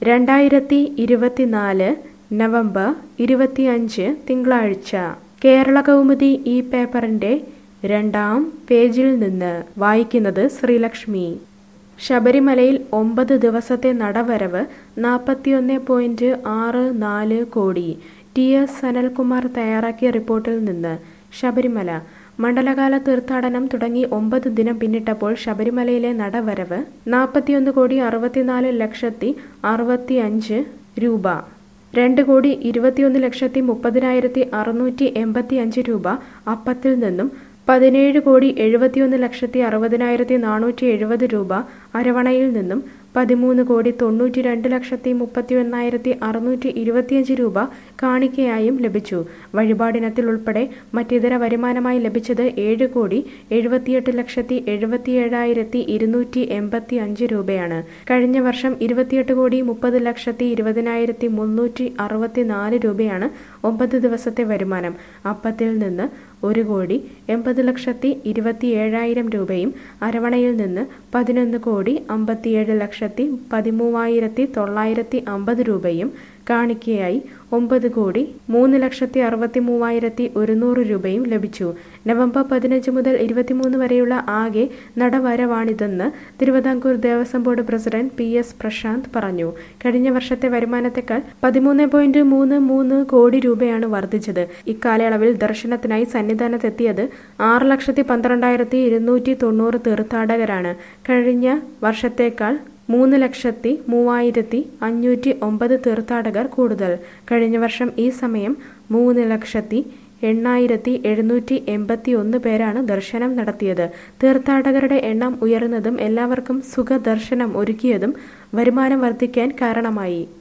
രണ്ടായിരത്തി ഇരുപത്തിനാല് നവംബർ ഇരുപത്തിയഞ്ച് തിങ്കളാഴ്ച കേരള കൗമുദി ഈ പേപ്പറിന്റെ രണ്ടാം പേജിൽ നിന്ന് വായിക്കുന്നത് ശ്രീലക്ഷ്മി ശബരിമലയിൽ ഒമ്പത് ദിവസത്തെ നടവരവ് നാൽപ്പത്തിയൊന്ന് പോയിന്റ് ആറ് നാല് കോടി ടി എസ് സനൽകുമാർ തയ്യാറാക്കിയ റിപ്പോർട്ടിൽ നിന്ന് ശബരിമല മണ്ഡലകാല തീർത്ഥാടനം തുടങ്ങി ഒമ്പത് ദിനം പിന്നിട്ടപ്പോൾ ശബരിമലയിലെ നടവരവ് നാൽപ്പത്തിയൊന്ന് കോടി അറുപത്തിനാല് ലക്ഷത്തി അറുപത്തി അഞ്ച് രൂപ രണ്ട് കോടി ഇരുപത്തിയൊന്ന് ലക്ഷത്തി മുപ്പതിനായിരത്തി അറുന്നൂറ്റി എൺപത്തി അഞ്ച് രൂപ അപ്പത്തിൽ നിന്നും പതിനേഴ് കോടി എഴുപത്തിയൊന്ന് ലക്ഷത്തി അറുപതിനായിരത്തി നാനൂറ്റി എഴുപത് രൂപ അരവണയിൽ നിന്നും പതിമൂന്ന് കോടി തൊണ്ണൂറ്റി രണ്ട് ലക്ഷത്തി മുപ്പത്തി ഒന്നായിരത്തി അറുന്നൂറ്റി ഇരുപത്തിയഞ്ച് രൂപ കാണിക്കയായും ലഭിച്ചു വഴിപാടിനത്തിൽ ഉൾപ്പെടെ മറ്റിതര വരുമാനമായി ലഭിച്ചത് ഏഴ് കോടി എഴുപത്തിയെട്ട് ലക്ഷത്തി എഴുപത്തിയേഴായിരത്തി ഇരുന്നൂറ്റി എൺപത്തി അഞ്ച് രൂപയാണ് കഴിഞ്ഞ വർഷം ഇരുപത്തിയെട്ട് കോടി മുപ്പത് ലക്ഷത്തി ഇരുപതിനായിരത്തി മുന്നൂറ്റി അറുപത്തി നാല് രൂപയാണ് ഒമ്പത് ദിവസത്തെ വരുമാനം അപ്പത്തിൽ നിന്ന് ഒരു കോടി എൺപത് ലക്ഷത്തി ഇരുപത്തി ഏഴായിരം രൂപയും അരവണയിൽ നിന്ന് പതിനൊന്ന് കോടി അമ്പത്തിയേഴ് ലക്ഷത്തി പതിമൂവായിരത്തി തൊള്ളായിരത്തി അമ്പത് രൂപയും കാണിക്കയായി ഒമ്പത് കോടി മൂന്ന് ലക്ഷത്തി അറുപത്തി മൂവായിരത്തി ഒരുന്നൂറ് രൂപയും ലഭിച്ചു നവംബർ പതിനഞ്ച് മുതൽ ഇരുപത്തിമൂന്ന് വരെയുള്ള ആകെ നടവരവാണിതെന്ന് Travancore Devaswom board president P S Prasanth പറഞ്ഞു കഴിഞ്ഞ വർഷത്തെ വരുമാനത്തെക്കാൾ പതിമൂന്ന് പോയിന്റ് മൂന്ന് മൂന്ന് കോടി രൂപയാണ് വർദ്ധിച്ചത് ഇക്കാലയളവിൽ ദർശനത്തിനായി സന്നിധാനത്തെത്തിയത് ആറ് ലക്ഷത്തി പന്ത്രണ്ടായിരത്തി ഇരുന്നൂറ്റി തൊണ്ണൂറ് തീർത്ഥാടകരാണ് കഴിഞ്ഞ വർഷത്തേക്കാൾ മൂന്ന് ലക്ഷത്തി മൂവായിരത്തി അഞ്ഞൂറ്റി ഒമ്പത് തീർത്ഥാടകർ കൂടുതൽ കഴിഞ്ഞ വർഷം ഈ സമയം മൂന്ന് ലക്ഷത്തി എണ്ണായിരത്തി എഴുന്നൂറ്റി എൺപത്തി ഒന്ന് പേരാണ് ദർശനം നടത്തിയത് തീർത്ഥാടകരുടെ എണ്ണം ഉയർന്നതും എല്ലാവർക്കും സുഖദർശനം ഒരുക്കിയതും വരുമാനം വർദ്ധിക്കാൻ കാരണമായി